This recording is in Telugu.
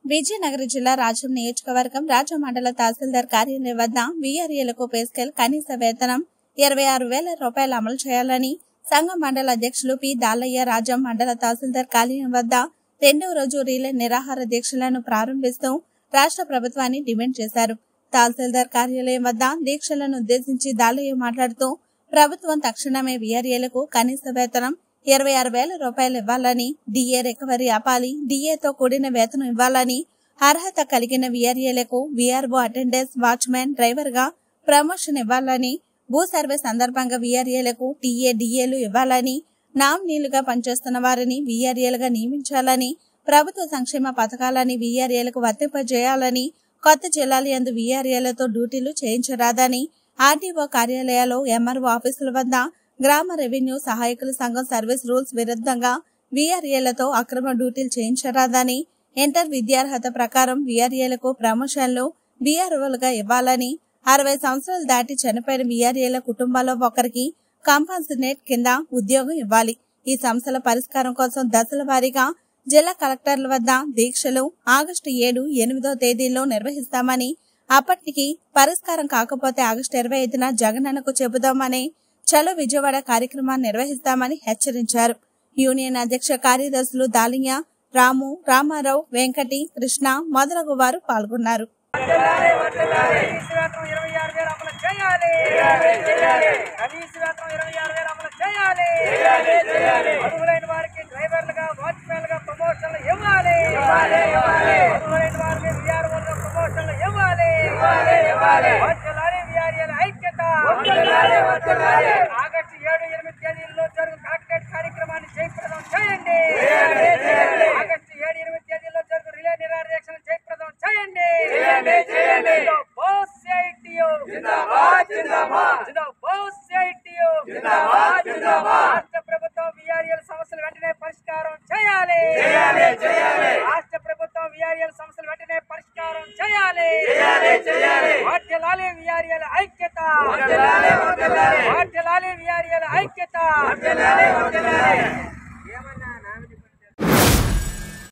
విజయనగరం జిల్లా రాజం నియోజకవర్గం రాజం మండల తహసీల్దార్ కార్యాలయం వద్ద వీఆర్ఏలకు పే స్కేల్ కనీస వేతనం ఇరవై ఆరు వేల రూపాయలు అమలు చేయాలని సంఘం మండల అధ్యక్షులు పి దాలయ్య రాజం మండల తహసీల్దార్ కార్యాలయం వద్ద రెండవ రోజు రీలే నిరాహార దీక్షలను ప్రారంభిస్తూ రాష్ట్ర ప్రభుత్వాన్ని డిమాండ్ చేశారు తహసీల్దార్ కార్యాలయం వద్ద దీక్షలను ఉద్దేశించి దాలయ్య మాట్లాడుతూ ప్రభుత్వం తక్షణమే వీఆర్ఏలకు కనీస వేతనం ఇరవై ఆరు వేల రూపాయలు ఇవ్వాలని డిఏ రికవరీ ఆపాలి డిఏతో కూడిన వేతనం ఇవ్వాలని అర్హత కలిగిన వీఆర్ఏలకు వీఆర్ఓ అటెండెన్స్ వాచ్మెన్ డ్రైవర్ గా ప్రమోషన్ ఇవ్వాలని భూ సర్వే సందర్భంగా వీఆర్ఏలకు టీఏ డిఏలు ఇవ్వాలని నామినీలుగా పనిచేస్తున్న వారిని వీఆర్ఏలుగా నియమించాలని ప్రభుత్వ సంక్షేమ పథకాలని వీఆర్ఏలకు వర్తింపజేయాలని కొత్త జిల్లాల యందు వీఆర్ఏలతో డ్యూటీలు చేయించరాదని ఆర్డీఓ కార్యాలయాలు ఎంఆర్ఓ ఆఫీసుల వద్ద గ్రామ రెవెన్యూ సహాయకుల సంఘం సర్వీస్ రూల్స్ విరుద్ధంగా వీఆర్ఏలతో అక్రమ డ్యూటీలు చేయించరాదని ఇంటర్ విద్యార్హత ప్రకారం వీఆర్ఏలకు ప్రమోషన్లు వీఆర్ఓలుగా ఇవ్వాలని అరవై సంవత్సరాలు దాటి చనిపోయిన వీఆర్ఏల కుటుంబాల్లో ఒకరికి కంపన్సనేట్ కింద ఉద్యోగం ఇవ్వాలి ఈ సమస్యల పరిష్కారం కోసం దశల వారీగా జిల్లా కలెక్టర్ల వద్ద దీక్షలు ఆగస్టు ఏడు ఎనిమిదో తేదీల్లో నిర్వహిస్తామని అప్పటికి పరిష్కారం కాకపోతే ఆగస్టు ఇరవై ఐదున జగనన్నకు చెబుదామని చలో విజయవాడ కార్యక్రమాన్ని నిర్వహిస్తామని హెచ్చరించారు యూనియన్ అధ్యక్ష కార్యదర్శులు దాలియా రాము రామారావు వెంకటి కృష్ణ మొదలగు వారు పాల్గొన్నారు కనీస వేతనం ఇరవై ఆరు వేలు అమలు చేయాలి కనీస వేతనం ఇరవై ఆరు వేలు అమలు చేయాలి అర్హులైన వారికి డ్రైవర్లుగా వాచ్మెన్లుగా ప్రమోషన్లు ఇవ్వాలి అర్హులైన వారికి విఆర్ఓలుగా ప్రమోషన్లు ఇవ్వాలి వర్ధిల్లాలి విఆర్ఏల ఐక్యత ఆగస్టు ఏడు ఎనిమిది తేదీల్లో జరుగు కలెక్టరేట్ కార్యక్రమాన్ని జయప్రదం చేయండి ఆగస్టు ఏడు ఎనిమిది తేదీల్లో జరుగు రిలే నిరాదీక్షను జయప్రదం చేయండి జిందాబాద్ సిఐటియు. జిందాబాద్ సిఐటియు. రాష్ట్ర ప్రభుత్వం విఆర్ఎల్ సమస్యలు వెంటనే పరిష్కారం చేయాలి రాష్ట్ర ప్రభుత్వం విఆర్ఎల్ సమస్యలు వెంటనే పరిష్కారం చేయాలి వర్ధిల్లాలి విఆర్ఎల్ ఐక్యత వర్ధిల్లాలి విఆర్ఎల్ ఐక్యత